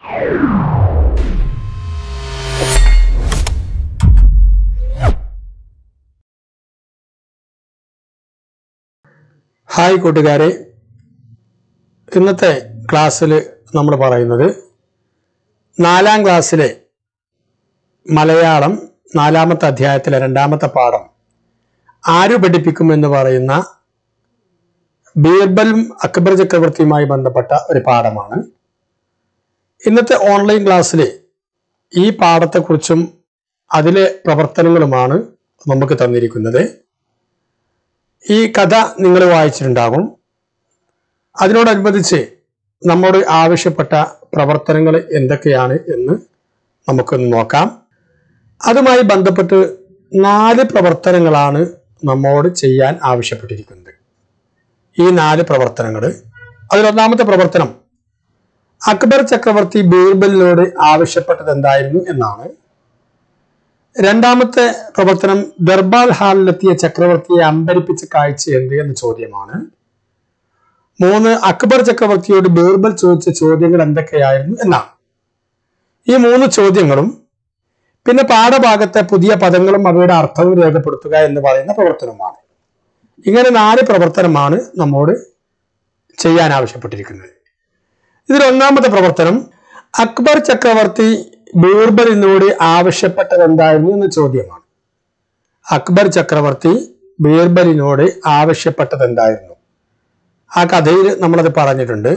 hi കൂട്ടുകാരെ ഇന്നത്തെ ക്ലാസ്സിൽ നമ്മൾ പറയുന്നത് നാലാം ക്ലാസ്സിലെ മലയാളം നാലാമത്തെ അധ്യായത്തിലെ രണ്ടാമത്തെ പാഠം ആര് പഠിപ്പിക്കും എന്ന് പറയുന്ന ബീർബലും അക്ബർ ചക്രവർത്തിയുമായി ബന്ധപ്പെട്ട ഒരു പാഠമാണ് ഇന്നത്തെ ഓൺലൈൻ ക്ലാസ്സിൽ ഈ പാഠത്തെക്കുറിച്ചും അതിലെ പ്രവർത്തനങ്ങളുമാണ് നമുക്ക് തന്നിരിക്കുന്നത് ഈ കഥ നിങ്ങൾ വായിച്ചിട്ടുണ്ടാകും അതിനോടനുബന്ധിച്ച് നമ്മോട് ആവശ്യപ്പെട്ട പ്രവർത്തനങ്ങൾ എന്തൊക്കെയാണ് എന്ന് നമുക്കൊന്ന് നോക്കാം അതുമായി ബന്ധപ്പെട്ട് നാല് പ്രവർത്തനങ്ങളാണ് നമ്മോട് ചെയ്യാൻ ആവശ്യപ്പെട്ടിരിക്കുന്നത് ഈ നാല് പ്രവർത്തനങ്ങൾ അതിലൊന്നാമത്തെ പ്രവർത്തനം അക്ബർ ചക്രവർത്തി ബീർബലിനോട് ആവശ്യപ്പെട്ടത് എന്തായിരുന്നു എന്നാണ് രണ്ടാമത്തെ പ്രവർത്തനം ദർബാർ ഹാളിലെത്തിയ ചക്രവർത്തിയെ അമ്പരിപ്പിച്ച കാഴ്ച എന്ത് എന്ന ചോദ്യമാണ് മൂന്ന് അക്ബർ ചക്രവർത്തിയോട് ബീർബൽ ചോദിച്ച ചോദ്യങ്ങൾ എന്തൊക്കെയായിരുന്നു എന്നാണ് ഈ മൂന്ന് ചോദ്യങ്ങളും പിന്നെ പാഠഭാഗത്തെ പുതിയ പദങ്ങളും അവയുടെ അർത്ഥവും രേഖപ്പെടുത്തുക എന്ന് പറയുന്ന പ്രവർത്തനമാണ് ഇങ്ങനെ നാല് പ്രവർത്തനമാണ് നമ്മോട് ചെയ്യാൻ ആവശ്യപ്പെട്ടിരിക്കുന്നത് ഇതിൽ ഒന്നാമത്തെ പ്രവർത്തനം അക്ബർ ചക്രവർത്തി ബീർബലിനോട് ആവശ്യപ്പെട്ടത് എന്തായിരുന്നു എന്ന ചോദ്യമാണ് അക്ബർ ചക്രവർത്തി ബീർബലിനോട് ആവശ്യപ്പെട്ടത് എന്തായിരുന്നു ആ കഥയിൽ നമ്മളത് പറഞ്ഞിട്ടുണ്ട്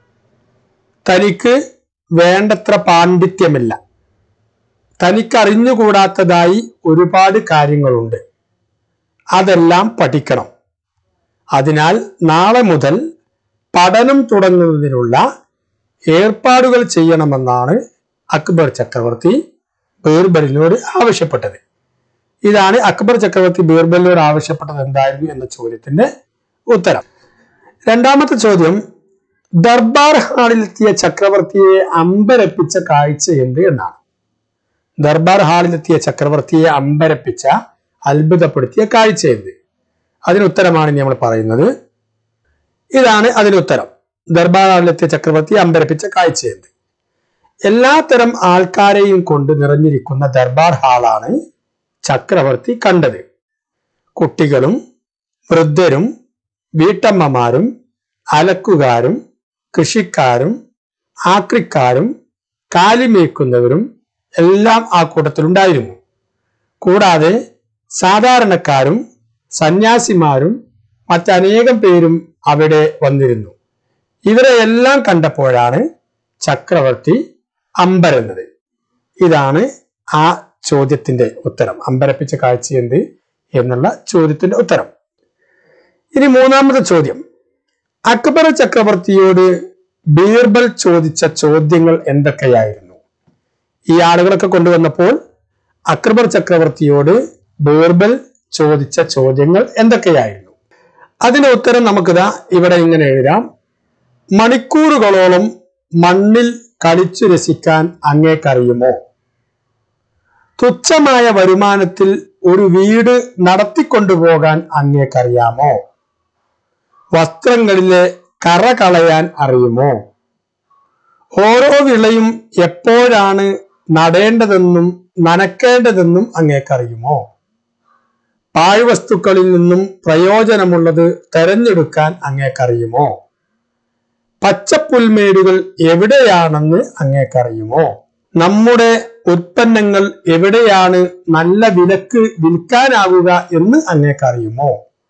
തനിക്ക് വേണ്ടത്ര പാണ്ഡിത്യമില്ല തനിക്ക് അറിഞ്ഞുകൂടാത്തതായി ഒരുപാട് കാര്യങ്ങളുണ്ട് അതെല്ലാം പഠിക്കണം അതിനാൽ നാളെ മുതൽ പഠനം തുടങ്ങുന്നതിനുള്ള ഏർപ്പാടുകൾ ചെയ്യണമെന്നാണ് അക്ബർ ചക്രവർത്തി ബീർബലിനോട് ആവശ്യപ്പെട്ടത് ഇതാണ് അക്ബർ ചക്രവർത്തി ബീർബലിനോട് ആവശ്യപ്പെട്ടത് എന്തായിരുന്നു എന്ന ചോദ്യത്തിന്റെ ഉത്തരം രണ്ടാമത്തെ ചോദ്യം ദർബാർ ഹാളിലെത്തിയ ചക്രവർത്തിയെ അമ്പരപ്പിച്ച കാഴ്ച എന്ത് എന്നാണ് ദർബാർ ഹാളിലെത്തിയ ചക്രവർത്തിയെ അമ്പരപ്പിച്ച അത്ഭുതപ്പെടുത്തിയ കാഴ്ച എന്ത് അതിന് ഉത്തരമാണ് ഇനി നമ്മൾ പറയുന്നത് ഇതാണ് അതിന് ഉത്തരം ദർബാർ ഹാളിലെത്തിയ ചക്രവർത്തിയെ അമ്പരപ്പിച്ച കാഴ്ച എന്ത് എല്ലാത്തരം ആൾക്കാരെയും കൊണ്ട് നിറഞ്ഞിരിക്കുന്ന ദർബാർ ഹാളാണ് ചക്രവർത്തി കണ്ടത് കുട്ടികളും വൃദ്ധരും വീട്ടമ്മമാരും അലക്കുകാരും കൃഷിക്കാരും ആക്രിക്കാരും കാലിമേക്കുന്നവരും എല്ലാം ആ കൂട്ടത്തിലുണ്ടായിരുന്നു കൂടാതെ സാധാരണക്കാരും സന്യാസിമാരും മറ്റനേകം പേരും അവിടെ വന്നിരുന്നു ഇവരെ എല്ലാം കണ്ടപ്പോഴാണ് ചക്രവർത്തി അമ്പരന്നത് ഇതാണ് ആ ചോദ്യത്തിന്റെ ഉത്തരം അമ്പരപ്പിച്ച കാഴ്ച എന്ത് എന്നുള്ള ചോദ്യത്തിന്റെ ഉത്തരം ഇനി മൂന്നാമത്തെ ചോദ്യം അക്ബർ ചക്രവർത്തിയോട് ബീർബൽ ചോദിച്ച ചോദ്യങ്ങൾ എന്തൊക്കെയായിരുന്നു ഈ ആളുകളൊക്കെ കൊണ്ടുവന്നപ്പോൾ അക്ബർ ചക്രവർത്തിയോട് ബീർബൽ ചോദിച്ച ചോദ്യങ്ങൾ എന്തൊക്കെയായിരുന്നു അതിന്റെ ഉത്തരം നമുക്കിതാ ഇവിടെ ഇങ്ങനെ എഴുതാം മണിക്കൂറുകളോളം മണ്ണിൽ കളിച്ചു രസിക്കാൻ അങ്ങേക്കറിയുമോ തുച്ഛമായ വരുമാനത്തിൽ ഒരു വീട് നടത്തിക്കൊണ്ടുപോകാൻ അങ്ങേക്കറിയാമോ വസ്ത്രങ്ങളിലെ കറ കളയാൻ അറിയുമോ ഓരോ വിളയും എപ്പോഴാണ് നടേണ്ടതെന്നും നനക്കേണ്ടതെന്നും അങ്ങേക്കറിയുമോ പാഴ്വസ്തുക്കളിൽ നിന്നും പ്രയോജനമുള്ളത് തെരഞ്ഞെടുക്കാൻ അങ്ങേക്കറിയുമോ പച്ചപ്പുൽമേടുകൾ എവിടെയാണെന്ന് അങ്ങേക്കറിയുമോ നമ്മുടെ ഉൽപ്പന്നങ്ങൾ എവിടെയാണ് നല്ല വിലക്ക് വിൽക്കാനാവുക എന്ന് അങ്ങേക്കറിയുമോ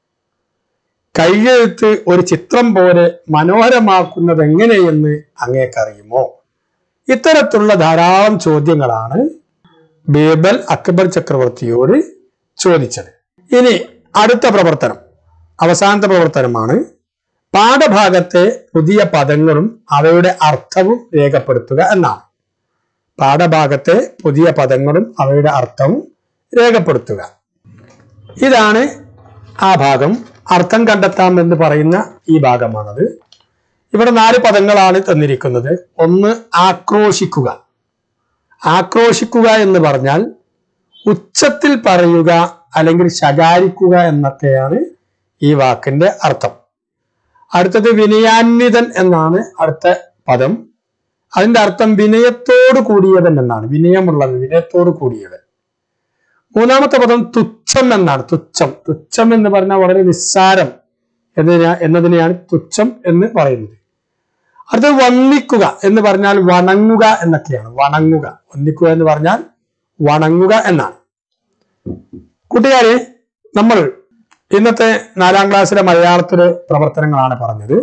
കൈയെഴുത്ത് ഒരു ചിത്രം പോലെ മനോഹരമാക്കുന്നത് എങ്ങനെയെന്ന് അങ്ങേക്കറിയുമോ ഇത്തരത്തിലുള്ള ധാരാളം ചോദ്യങ്ങളാണ് ബീർബൽ അക്ബർ ചക്രവർത്തിയോട് ചോദിച്ചത് ഇനി അടുത്ത പ്രവർത്തനം അവസാനത്തെ പ്രവർത്തനമാണ് പാഠഭാഗത്തെ പുതിയ പദങ്ങളും അവയുടെ അർത്ഥവും രേഖപ്പെടുത്തുക എന്നാണ് പാഠഭാഗത്തെ പുതിയ പദങ്ങളും അവയുടെ അർത്ഥവും രേഖപ്പെടുത്തുക ഇതാണ് ആ ഭാഗം അർത്ഥം കണ്ടെത്താം എന്ന് പറയുന്ന ഈ ഭാഗമാണത് ഇവിടെ നാല് പദങ്ങളാണ് തന്നിരിക്കുന്നത് ഒന്ന് ആക്രോശിക്കുക ആക്രോശിക്കുക എന്ന് പറഞ്ഞാൽ ഉച്ചത്തിൽ പറയുക അല്ലെങ്കിൽ ശകാരിക്കുക എന്നൊക്കെയാണ് ഈ വാക്കിന്റെ അർത്ഥം അടുത്തത് വിനയാന്വിതൻ എന്നാണ് അടുത്ത പദം അതിന്റെ അർത്ഥം വിനയത്തോട് കൂടിയവൻ എന്നാണ് വിനയമുള്ളവൻ വിനയത്തോട് കൂടിയവൻ മൂന്നാമത്തെ പദം തുച്ഛം എന്നാണ് തുച്ഛം തുച്ഛം എന്ന് പറഞ്ഞാൽ വളരെ നിസ്സാരം എന്നതിനാ എന്നതിനെയാണ് തുച്ഛം എന്ന് പറയുന്നത് അടുത്തത് വന്ദിക്കുക എന്ന് പറഞ്ഞാൽ വണങ്ങുക എന്നൊക്കെയാണ് വണങ്ങുക വന്ദിക്കുക എന്ന് പറഞ്ഞാൽ വണങ്ങുക എന്നാണ് കൂട്ടുകാരെ നമ്മൾ ഇന്നത്തെ നാലാം ക്ലാസ്സിലെ മലയാളത്തിലെ പ്രവർത്തനങ്ങളാണ് പറഞ്ഞത്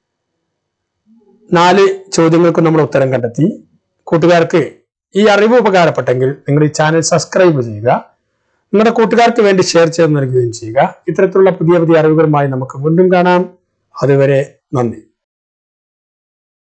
നാല് ചോദ്യങ്ങൾക്ക് നമ്മൾ ഉത്തരം കണ്ടെത്തി കൂട്ടുകാർക്ക് ഈ അറിവ് ഉപകാരപ്പെട്ടെങ്കിൽ നിങ്ങൾ ഈ ചാനൽ സബ്സ്ക്രൈബ് ചെയ്യുക നിങ്ങളുടെ കൂട്ടുകാർക്ക് വേണ്ടി ഷെയർ ചെയ്ത് നൽകുകയും ചെയ്യുക ഇത്തരത്തിലുള്ള പുതിയ പുതിയ അറിവുകളുമായി നമുക്ക് വീണ്ടും കാണാം അതുവരെ നന്ദി